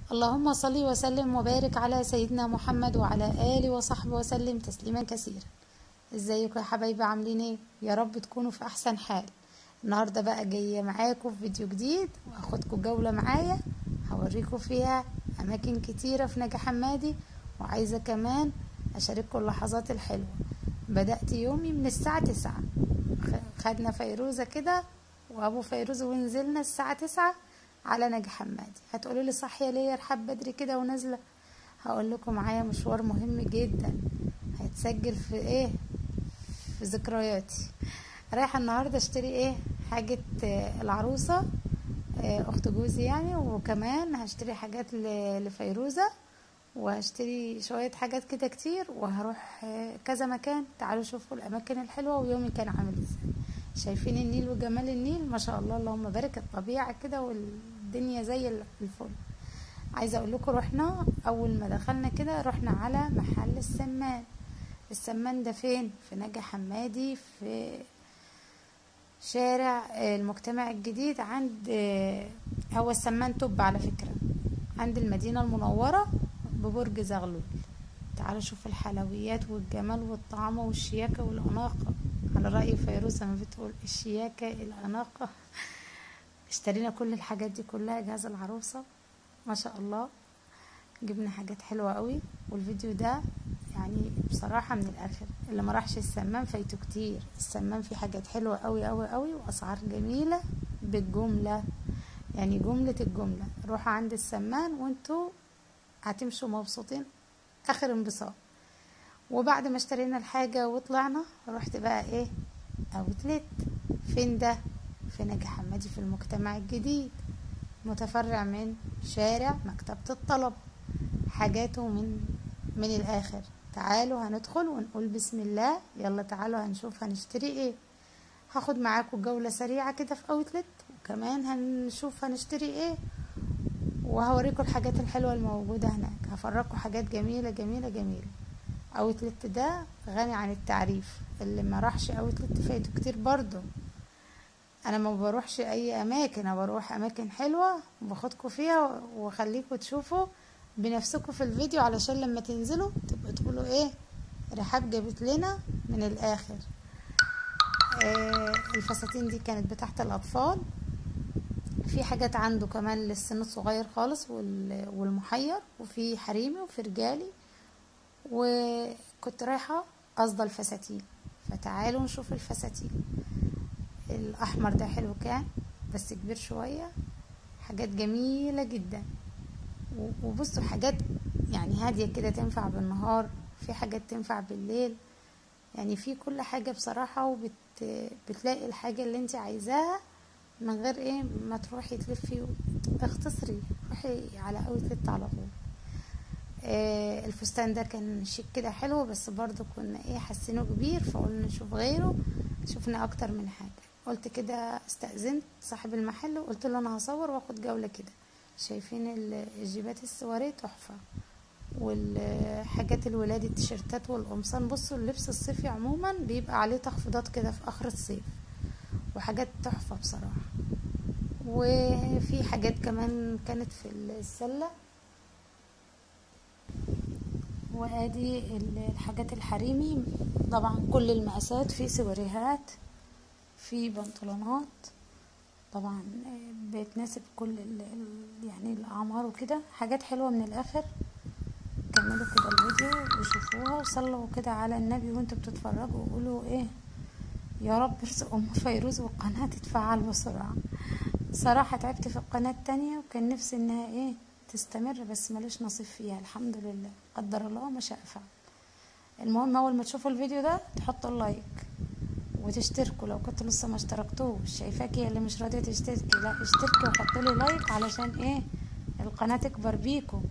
اللهم صل وسلم وبارك على سيدنا محمد وعلى آله وصحبه وسلم تسليما كثيرا ازيكم يا حبايبي عاملين ايه يا رب تكونوا في احسن حال النهارده بقى جايه معاكم في فيديو جديد واخدكم جوله معايا هوريكم فيها اماكن كتيره في نجا حمادي وعايزه كمان اشارككم اللحظات الحلوه بدات يومي من الساعه تسعة خدنا فيروزه كده وابو فيروز ونزلنا الساعه تسعة على نجا حمادي هتقولوا لي صاحيه ليه يا رحاب بدري كده ونازله هقول لكم معايا مشوار مهم جدا هيتسجل في ايه في ذكرياتي رايحه النهارده اشتري ايه حاجه العروسه اخت جوزي يعني وكمان هشتري حاجات لفيروزه وهشتري شويه حاجات كده كتير وهروح كذا مكان تعالوا شوفوا الاماكن الحلوه ويومي كان عامل ازاي شايفين النيل وجمال النيل ما شاء الله اللهم بارك الطبيعه كده والدنيا زي الفل عايزه اقول لكم رحنا اول ما دخلنا كده رحنا على محل السمان السمان ده فين في نجا حمادي في شارع المجتمع الجديد عند هو السمان توب على فكرة عند المدينة المنورة ببرج زغلول تعالوا شوف الحلويات والجمال والطعم والشياكة والأناقة على رأي فيروز لما بتقول الشياكة الأناقة اشترينا كل الحاجات دي كلها جهاز العروسة ما شاء الله جبنا حاجات حلوة قوي والفيديو ده يعني بصراحة من الآخر اللي ما راحش السمان فايته كتير السمان فيه حاجات حلوة قوي قوي قوي وأسعار جميلة بالجملة يعني جملة الجملة روحوا عند السمان وانتوا هتمشوا مبسوطين آخر انبساط وبعد ما اشترينا الحاجة وطلعنا رحت بقى ايه اوتلت فين ده في نجا حمادي في المجتمع الجديد متفرع من شارع مكتبة الطلب حاجاته من من الاخر تعالوا هندخل ونقول بسم الله يلا تعالوا هنشوف هنشتري ايه هاخد معاكم جولة سريعة كده في اوتلت وكمان هنشوف هنشتري ايه وهوريكم الحاجات الحلوة الموجودة هناك هفرجكم حاجات جميلة جميلة جميلة اوتلت ده غني عن التعريف اللي ما راحش اوتلت فايته كتير برضو انا ما بروحش اي اماكن انا بروح اماكن حلوة وباخدكم فيها واخليكم تشوفوا بنفسكم في الفيديو علشان لما تنزلوا تبقوا تقولوا ايه رحاب جابت لنا من الاخر آه الفساتين دي كانت بتاعت الاطفال في حاجات عنده كمان للسن الصغير خالص والمحير وفي حريمي وفي رجالي وكنت رايحة قصد الفساتين فتعالوا نشوف الفساتين الأحمر ده حلو كان بس كبير شوية حاجات جميلة جدا وبصوا حاجات يعني هادية كده تنفع بالنهار في حاجات تنفع بالليل يعني في كل حاجة بصراحة وبت بتلاقي الحاجة اللي انت عايزاها من غير ايه ما تروحي تلفي اختصري روحي على اوتلت على طول آه الفستان ده كان شيك كده حلو بس برضو كنا ايه حاسينه كبير فقلنا نشوف غيره شفنا اكتر من حاجة قلت كده استأذنت صاحب المحل وقلت له انا هصور واخد جولة كده شايفين الجيبات السواري تحفة والحاجات الولاد التيشيرتات والقمصان بصوا اللبس الصيفي عموما بيبقى عليه تخفيضات كده في اخر الصيف وحاجات تحفة بصراحة وفي حاجات كمان كانت في السلة وادي الحاجات الحريمي طبعا كل المقاسات في سواريهات في بنطلونات طبعا بتناسب كل يعني الاعمار وكده حاجات حلوه من الاخر كملوا كده الفيديو وشوفوها وصلوا كده على النبي وانتوا بتتفرجوا وقولوا ايه يا رب ارزق ام فيروز والقناه تتفعل بسرعه صراحه تعبت في القناه التانية وكان نفسي انها ايه تستمر بس ماليش نصيب فيها الحمد لله قدر الله ما شاء فعل المهم اول ما تشوفوا الفيديو ده تحطوا اللايك وتشتركوا لو كنتوا لسه ما اشتركتوش شايفاكي اللي مش راضيه تشتركي لا اشتركي وحطوا لي لايك علشان ايه القناه تكبر بيكم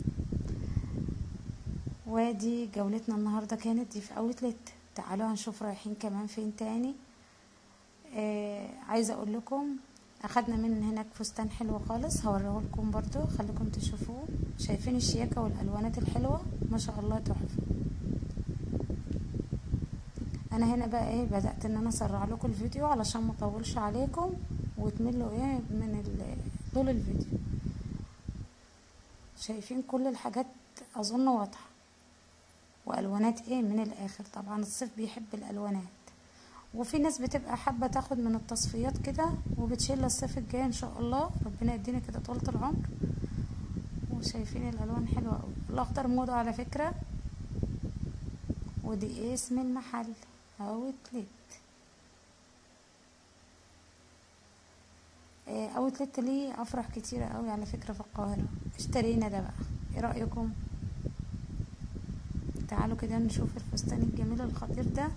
وادي جولتنا النهارده كانت دي في اوتلت تعالوا هنشوف رايحين كمان فين تاني آه عايزه اقول لكم اخدنا من هناك فستان حلو خالص هوريه لكم برضو خليكم تشوفوه شايفين الشياكه والالوانات الحلوه ما شاء الله تحفه انا هنا بقى ايه بدات ان انا اسرع لكم الفيديو علشان ما اطولش عليكم وتملوا ايه من طول الفيديو شايفين كل الحاجات اظن واضحة والوانات ايه من الاخر طبعا الصيف بيحب الالوانات وفي ناس بتبقى حابة تاخد من التصفيات كده وبتشيل الصيف الجاي ان شاء الله ربنا يدينا كده طولة العمر وشايفين الالوان حلوة اوي الاخضر موضة على فكرة ودي اسم المحل اوتلت اوتلت ليه افراح كتيرة اوي على فكرة في القاهرة اشترينا ده بقى ايه رأيكم تعالوا كده نشوف الفستان الجميل الخطير ده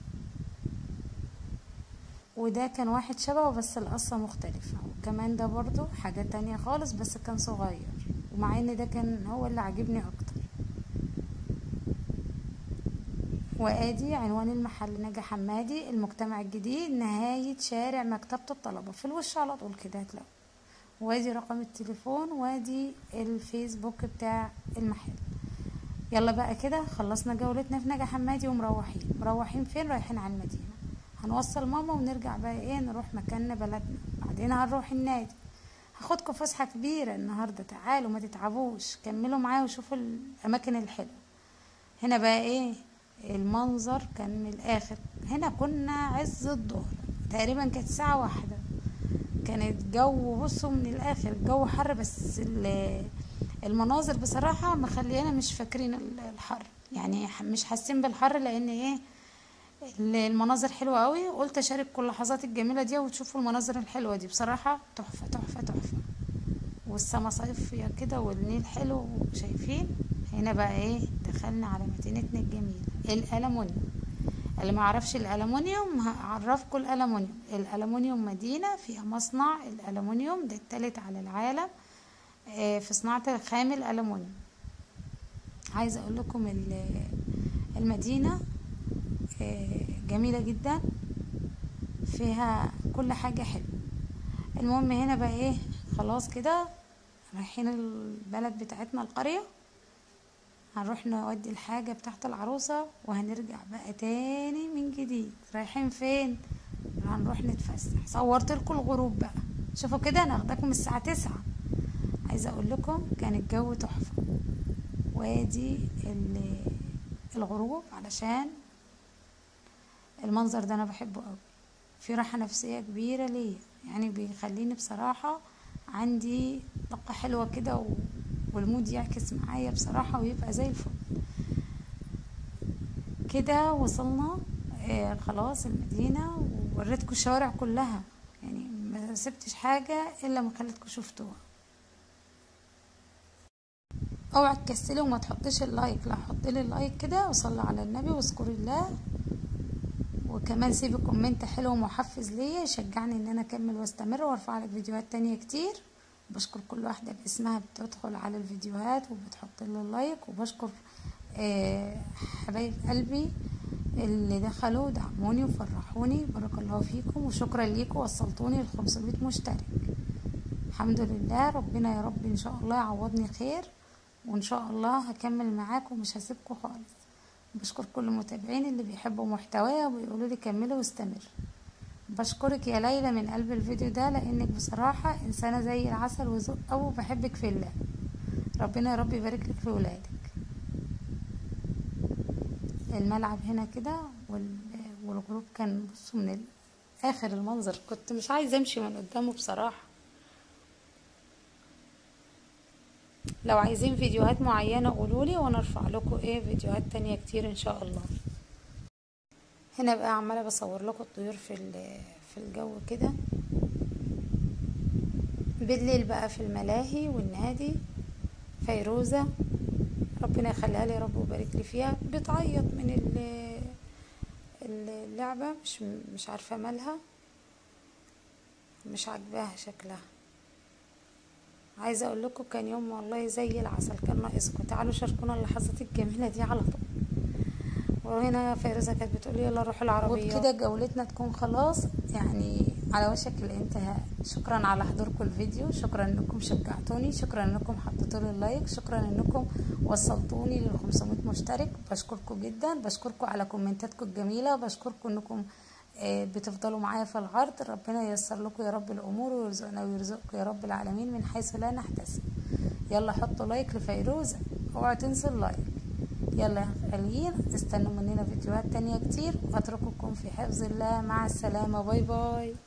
وده كان واحد شبهه بس القصة مختلفة وكمان ده برضو حاجة تانية خالص بس كان صغير ومع ان ده كان هو اللي عجبني اكتر وادي عنوان المحل نجا حمادي المجتمع الجديد نهاية شارع مكتبة الطلبة في الوش على طول كده هتلاقوا وادي رقم التليفون وادي الفيسبوك بتاع المحل يلا بقى كده خلصنا جولتنا في نجا حمادي ومروحين مروحين فين رايحين على المدينة هنوصل ماما ونرجع بقى ايه نروح مكاننا بلدنا بعدين هنروح النادي هاخدكم فسحة كبيرة النهاردة تعالوا ما تتعبوش كملوا معايا وشوفوا الأماكن الحلوة هنا بقى ايه المنظر كان من الآخر هنا كنا عز الظهر تقريبا كانت ساعة واحدة كانت جو بصوا من الآخر الجو حر بس المناظر بصراحة مخلينا مش فاكرين الحر يعني مش حاسين بالحر لأن ايه المناظر حلوة قوي قلت اشارككم اللحظات الجميلة دي وتشوفوا المناظر الحلوة دي بصراحة تحفة تحفة تحفة والسما صيفية كده والنيل حلو شايفين هنا بقى ايه دخلنا على مدينتنا الجميلة الألمونيوم اللي ما عرفش الألمونيوم هعرفكم الألمونيوم الألمونيوم مدينة فيها مصنع الألمونيوم ده التالت على العالم في صناعة خام الألمونيوم عايزة اقول لكم المدينة جميلة جدا فيها كل حاجة حلوة المهم هنا بقى ايه خلاص كده رايحين البلد بتاعتنا القرية هنروح نودي الحاجة بتاعت العروسة وهنرجع بقى تاني من جديد رايحين فين هنروح نتفسح صورت لكم الغروب بقى شوفوا كده انا اخدكم الساعة تسعة عايزة اقول لكم كان الجو تحفة وادي الغروب علشان المنظر ده انا بحبه قوي في راحة نفسية كبيرة ليا يعني بيخليني بصراحة عندي طاقة حلوة كده و... والمود يعكس معايا بصراحة ويبقى زي الفل كده وصلنا آه خلاص المدينة ووريتكم الشوارع كلها يعني ما سبتش حاجة الا ما خليتكم شفتوها اوعى تكسلي وما تحطيش اللايك لا حطي لي اللايك كده وصلي على النبي واذكري الله وكمان سيبي كومنت حلو ومحفز ليا يشجعني ان انا اكمل واستمر وارفع لك فيديوهات تانية كتير بشكر كل واحدة باسمها بتدخل على الفيديوهات وبتحط لي اللايك وبشكر آه حبايب قلبي اللي دخلوا دعموني وفرحوني بارك الله فيكم وشكرا ليكم وصلتوني ل 500 مشترك الحمد لله ربنا يا رب ان شاء الله يعوضني خير وان شاء الله هكمل معاكم ومش هسيبكم خالص بشكر كل المتابعين اللي بيحبوا محتوايا وبيقولوا لي كملي واستمر بشكرك يا ليلى من قلب الفيديو ده لانك بصراحة انسانة زي العسل وذوق او بحبك في الله ربنا يا رب يبارك لك في ولادك الملعب هنا كده والغروب كان بصوا من اخر المنظر كنت مش عايزه امشي من قدامه بصراحه لو عايزين فيديوهات معينة قولولي وانا ارفع لكم ايه فيديوهات تانية كتير ان شاء الله هنا بقى عمالة بصور لكم الطيور في في الجو كده بالليل بقى في الملاهي والنادي فيروزة ربنا يخليها لي يا رب ويبارك لي فيها بتعيط من اللعبة مش مش عارفة مالها مش عاجباها شكلها عايزه اقول لكم كان يوم والله زي العسل كان ناقصكم تعالوا شاركونا اللحظات الجميله دي على طول وهنا فيروزه كانت بتقول يلا روحوا العربيه وبكده جولتنا تكون خلاص يعني على وشك الانتهاء شكرا على حضوركم الفيديو شكرا انكم شجعتوني شكرا انكم حطيتوا لي اللايك شكرا انكم وصلتوني لل 500 مشترك بشكركم جدا بشكركم على كومنتاتكم الجميله بشكركم انكم بتفضلوا معايا في العرض ربنا ييسر لكم يا رب الامور ويرزقنا ويرزقكم يا رب العالمين من حيث لا نحتسب يلا حطوا لايك لفيروزة اوعوا تنسوا اللايك يلا يا غاليين استنوا مننا فيديوهات تانية كتير واترككم في حفظ الله مع السلامة باي باي